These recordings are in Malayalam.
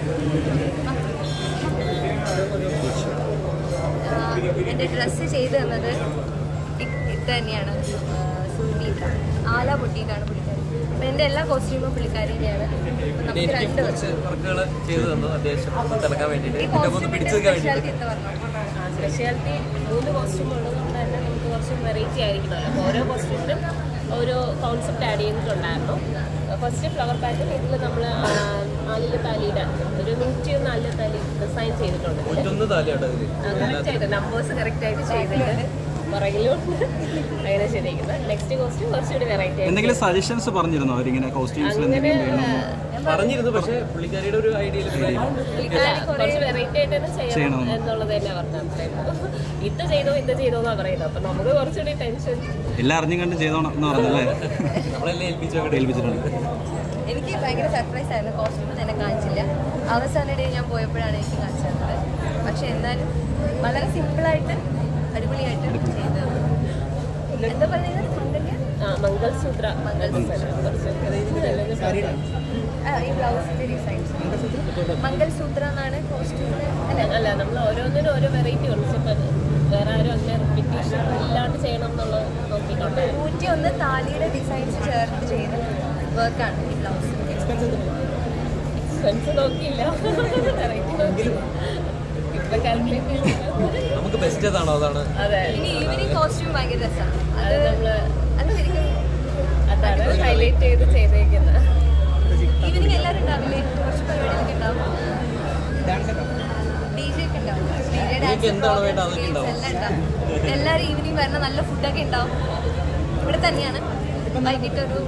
എൻ്റെ ഡ്രസ്സ് ചെയ്ത് തന്നത് ഇ- ഇത് തന്നെയാണ് സുനീത ആല പൊട്ടിയിട്ടാണ് പുള്ളിക്കാരി അപ്പം എൻ്റെ എല്ലാ കോസ്റ്റ്യൂമും പുള്ളിക്കാരി തന്നെയാണ് അപ്പം പിന്നെ നമുക്ക് എനിക്ക് രണ്ട് കുറച്ച് വർക്കുകൾ ചെയ്തു തന്നു അത്യാവശ്യം തിളക്കാൻ വേണ്ടിയിട്ട് ഈ പിന്നെ ഒന്ന് കോസ്റ്റ്യൂമിൻ്റെ പിടിച്ചു നിൽക്കാൻ സ്പെഷ്യാലിറ്റി വേണ്ടിയിട്ട് എന്താ പറഞ്ഞു സ്പെഷ്യാലിറ്റി മൂന്ന് കോസ്റ്റ്യൂം ഉള്ളതുകൊണ്ട് തന്നെ നമുക്ക് കുറച്ച് വെറൈറ്റി ആയിരിക്കണമല്ലോ അപ്പോൾ ഓരോ കോസ്റ്റ്യൂമിനും ഓരോ കോൺസെപ്റ്റ് ആഡ് ചെയ്തിട്ടുണ്ടായിരുന്നു ഫസ്റ്റ് ഫ്ലവർ പാറ്റേൺ ഇതിൽ നമ്മൾ ആലില താലിയുടെ ഒരു നൂറ്റി ഒന്ന് ആലില താലി ഡിസൈൻ ചെയ്തിട്ടുണ്ട് നൂറ്റൊന്ന് താലിയാട്ടോ ഇതില് കറക്റ്റ് ആയിട്ട് നമ്പേഴ്സ് കറക്റ്റ് ആയിട്ട് ചെയ്തിട്ടുണ്ട് പുറകിലും അങ്ങനെ ശരിയാക്കുന്നത് നെക്സ്റ്റ് കോസ്റ്റ്യൂം കുറച്ചുകൂടി വെറൈറ്റി ആയിട്ട് എന്തെങ്കിലും സജഷൻസ് പറഞ്ഞിരുന്നോ അവരിങ്ങനെ കോസ്റ്റ്യൂംസിൽ അങ്ങനെ എന്തെങ്കിലും വേണം പറഞ്ഞിരുന്നു പക്ഷേ പുള്ളിക്കാരിയുടെ ഒരു ഐഡിയയിൽ അല്ല, കുറച്ച് വെറൈറ്റി ആയിട്ട് തന്നെ ചെയ്യണം ചെയ്യണം. എന്നുള്ളത് തന്നെ പറഞ്ഞത് ഇത് ചെയ്തോ ഇത് ചെയ്തോ എന്നാ പറയുന്നത് അപ്പൊ നമുക്ക് കുറച്ചുകൂടി ടെൻഷൻ എല്ലാം അറിഞ്ഞും കണ്ടും ചെയ്തോണം എന്ന് പറഞ്ഞല്ലേ നമ്മളെല്ലാം ഏൽപ്പിച്ചൊക്കെ ഏൽപ്പിച്ചിട്ടുണ്ട് എനിക്ക് ഭയങ്കര സർപ്രൈസ് ആയിരുന്നു കോസ്റ്റ്യൂം തന്നെ കാണിച്ചില്ല അവസാന ഡേ ഞാൻ പോയപ്പോഴാണ് എനിക്ക് കാണിച്ചു തന്നത് പക്ഷെ എന്നാലും വളരെ സിമ്പിളായിട്ട് അടിപൊളിയായിട്ട് ചെയ്തത് എന്താ പറയുന്നത് മംഗല്യ ആ, മംഗൾസൂത്ര മംഗൾസൂത്ര കുറച്ച് നല്ലൊരു സാരി. ആ, ഈ ബ്ലൗസിന്റെ ഡിസൈൻസ് മംഗൾസൂത്ര എന്നാണ് കോസ്റ്റ്യൂമിന് അല്ല അല്ല നമ്മൾ ഓരോന്നിനും ഓരോ വെറൈറ്റി ഉണ്ട് വേറെ ആരും അങ്ങനെ റിപ്പീറ്റേഷൻ ഇല്ലാണ്ട് ചെയ്യണം എന്നുള്ളത് നോക്കിയിട്ടുണ്ട് നൂറ്റി ഒന്ന് താലിയുടെ ഡിസൈൻസ് ചേർത്ത് ചെയ്ത വർക്കാണ് ഈ ബ്ലൗസ് എക്സ്പെൻസ് നോക്കിയില്ല വെറൈറ്റി നോക്കിയില്ല ഇപ്പൊ കാൽക്കുലേറ്റ് ചെയ്തില്ല നമുക്ക് ബെസ്റ്റ് ഏതാണോ അതാണ് അതെ ഇനി ഈവനിങ് കോസ്റ്റ്യൂം ഭയങ്കര രസമാണ് അത് അത് നമ്മള് അത് ശരിക്കും അതാണ് ഹൈലൈറ്റ് ചെയ്ത് ചെയ്തേക്കുന്നത് ഈവനിങ് എല്ലാവരും ഉണ്ടാവില്ലേ കുറച്ച് പരിപാടികളൊക്കെ ഉണ്ടാവും ഡി ജെ ഒക്കെ ഉണ്ടാവും ഡി ജെ നിങ്ങൾക്ക് എന്താണോ വേണ്ടത് അതൊക്കെ ഉണ്ടാവും. എല്ലാം ഉണ്ടാവും എല്ലാവരും ഈവനിങ് വരുന്ന നല്ല ഫുഡൊക്കെ ഉണ്ടാവും ഇവിടെ തന്നെയാണ് വൈകിട്ട് ഒരു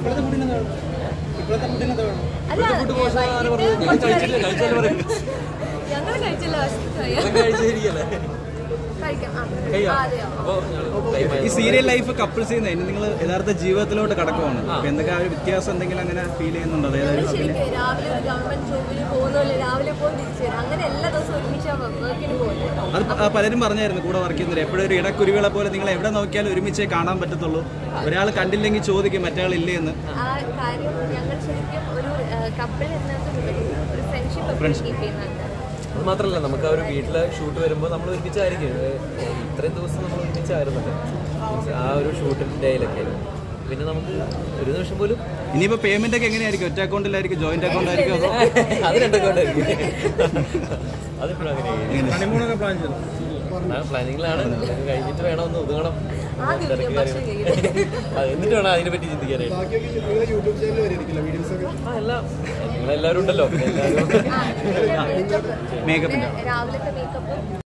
അല്ല ഫുഡ് മോശം ആര് പറഞ്ഞു ഞാൻ കഴിച്ചില്ല കഴിച്ചാലും പറയും ഞങ്ങൾ കഴിച്ചില്ല ഇതൊക്കെ കഴിച്ചിരിക്കല്ലേ കഴിക്കാം ആ. കഴിയാം ആ, അതെയോ അപ്പോൾ ഈ സീരിയൽ ലൈഫ് കപ്പിൾസ് ചെയ്യുന്ന ഇനി നിങ്ങൾ യഥാർത്ഥ ജീവിതത്തിലോട്ട് കടക്കുവാണ് അപ്പൊ എന്തൊക്കെ ആ ഒരു വ്യത്യാസം എന്തെങ്കിലും അങ്ങനെ ഫീൽ ചെയ്യുന്നുണ്ടോ ഞങ്ങൾ അതായത് ശരിക്കും രാവിലെ ഒരു ഗവൺമെന്റ് ജോബിൽ പോകുന്നില്ല രാവിലെ പോകും തിരിച്ചു വരും അങ്ങനെ എല്ലാ ദിവസവും ഒരുമിച്ച് വർക്കിന് പോകുന്നത് അത് പ- പലരും പറഞ്ഞായിരുന്നു കൂടെ വർക്ക് ചെയ്യുന്നവർ എപ്പോഴും ഒരു ഇടക്കുരുവികളെ പോലെ നിങ്ങൾ എവിടെ നോക്കിയാലും ഒരുമിച്ചേ കാണാൻ പറ്റത്തുള്ളൂ ഒരാൾ കണ്ടില്ലെങ്കിൽ ചോദിക്കും മറ്റേ ഇല്ലേ എന്ന് ആ കാര്യം ഞങ്ങൾ ശരിക്കും ഒരു കപ്പിൾ എന്നതിലുപരി ഒരു ഫ്രണ്ട്ഷിപ്പ് എപ്പോഴും കീപ്പ് ചെയ്യുന്നുണ്ട് അത് മാത്രമല്ല നമുക്ക് ആ ഒരു വീട്ടിലെ ഷൂട്ട് വരുമ്പോൾ നമ്മൾ ഒരുമിച്ചായിരിക്കും ഏഹ് ഇത്രയും ദിവസം നമ്മൾ ഒരുമിച്ചായിരുന്നല്ലോ ആ ഒരു ഷൂട്ടിൻ്റെ ഡേയിലൊക്കെ പിന്നെ നമുക്ക് ഒരു നിമിഷം പോലും ഇനിയിപ്പോ പേയ്മെന്റ് ഒക്കെ എങ്ങനെയായിരിക്കും ഒറ്റ അക്കൗണ്ടിലായിരിക്കും ജോയിന്റ് അക്കൗണ്ട് ആയിരിക്കും അതോ അത് രണ്ടൊക്കെ ഉണ്ടായിരിക്കും അതിപ്പോഴും അങ്ങനെ പ്ലാനിങ്ങിലാണ് ഇത് കഴിഞ്ഞിട്ട് വേണം ഒന്ന് ഒതുങ്ങണം ആദ്യം തിരക്ക് ഭക്ഷണം കാര്യങ്ങൾ അത് എന്നിട്ട് വേണം അതിനെ പറ്റി ചിന്തിക്കാനായിട്ട് ആ എല്ലാം നിങ്ങളെല്ലാവരും ഉണ്ടല്ലോ പിന്നെ എല്ലാവരും ആ, പിന്നെ makeup. Makeup പിന്നെ രാവിലത്തെ മേക്കപ്പും